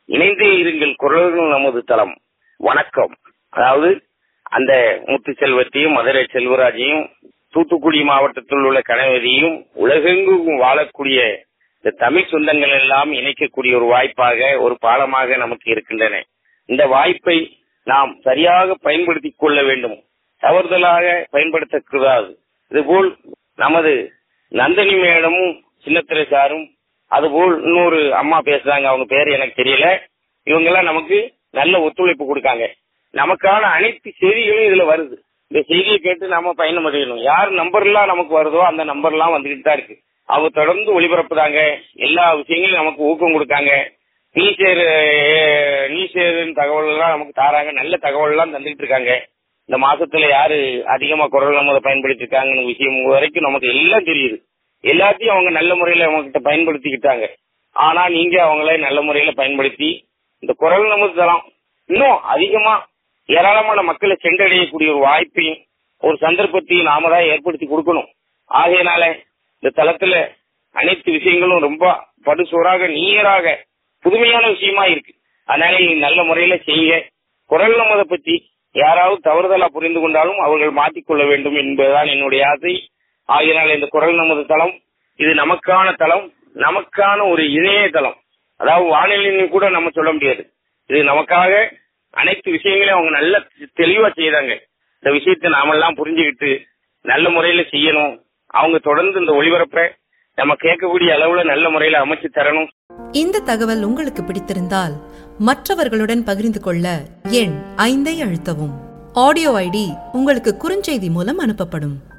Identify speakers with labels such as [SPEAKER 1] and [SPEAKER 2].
[SPEAKER 1] இணைந்தே இருங்கள் குரல்கள் நமது தளம் வணக்கம் அதாவது அந்த முத்து செல்வத்தையும் மதுரை செல்வராஜையும் தூத்துக்குடி மாவட்டத்தில் உள்ள கணவதியும் உலகெங்கும் வாழக்கூடிய இந்த தமிழ் சொந்தங்கள் எல்லாம் இணைக்கக்கூடிய ஒரு வாய்ப்பாக ஒரு பாலமாக நமக்கு இருக்கின்றன இந்த வாய்ப்பை நாம் சரியாக பயன்படுத்திக் கொள்ள வேண்டும் தவறுதலாக பயன்படுத்தக்கூடாது இதுபோல் நமது நந்தினி மேடமும் சின்னத்திரை சாரும் அதுபோல் இன்னொரு அம்மா பேசுறாங்க அவங்க பேர் எனக்கு தெரியல இவங்க எல்லாம் நமக்கு நல்ல ஒத்துழைப்பு கொடுக்காங்க நமக்கான அனைத்து செய்திகளும் இதுல வருது இந்த செய்தியை கேட்டு நாம பயணமடையணும் யார் நம்பர் எல்லாம் நமக்கு வருதோ அந்த நம்பர் எல்லாம் வந்துகிட்டு தான் இருக்கு அவங்க தொடர்ந்து ஒளிபரப்புதாங்க எல்லா விஷயங்களும் நமக்கு ஊக்கம் கொடுக்காங்க நீ சேரு நீ சேருன்னு தகவல் எல்லாம் நமக்கு தாராங்க நல்ல தகவல் எல்லாம் தந்துகிட்டு இருக்காங்க இந்த மாசத்துல யாரு அதிகமா குரல் நமதை பயன்படுத்தி இருக்காங்கன்னு விஷயம் வரைக்கும் நமக்கு எல்லாம் தெரியுது எல்லாத்தையும் அவங்க நல்ல முறையில அவங்க கிட்ட பயன்படுத்திக்கிட்டாங்க ஆனா நீங்க அவங்கள நல்ல முறையில பயன்படுத்தி இந்த குரல் நமது தரம் இன்னும் அதிகமா ஏராளமான மக்களை சென்றடையக்கூடிய ஒரு வாய்ப்பையும் ஒரு சந்தர்ப்பத்தையும் நாம தான் ஏற்படுத்தி கொடுக்கணும் ஆகையினால இந்த தளத்துல அனைத்து விஷயங்களும் ரொம்ப படுசோறாக நீராக புதுமையான விஷயமா இருக்கு அதனால நீங்க நல்ல முறையில செய்யுங்க குரல் நமதை பத்தி யாராவது தவறுதலா புரிந்து கொண்டாலும் அவர்கள் மாற்றிக்கொள்ள வேண்டும் என்பதுதான் என்னுடைய ஆசை ஆகையினால இந்த குரல் நமது தளம் இது நமக்கான தளம் நமக்கான ஒரு இணையதளம் அதாவது வானிலைன்னு கூட நம்ம சொல்ல முடியாது இது நமக்காக அனைத்து விஷயங்களையும் அவங்க நல்ல தெளிவா செய்யறாங்க இந்த விஷயத்தை நாமெல்லாம் புரிஞ்சுக்கிட்டு நல்ல முறையில செய்யணும் அவங்க தொடர்ந்து இந்த ஒளிபரப்பை நம்ம கேட்கக்கூடிய அளவுல நல்ல முறையில அமைச்சு தரணும்
[SPEAKER 2] இந்த தகவல் உங்களுக்கு பிடித்திருந்தால் மற்றவர்களுடன் பகிர்ந்து கொள்ள எண் ஐந்தை அழுத்தவும் ஆடியோ ஐடி உங்களுக்கு குறுஞ்செய்தி மூலம் அனுப்பப்படும்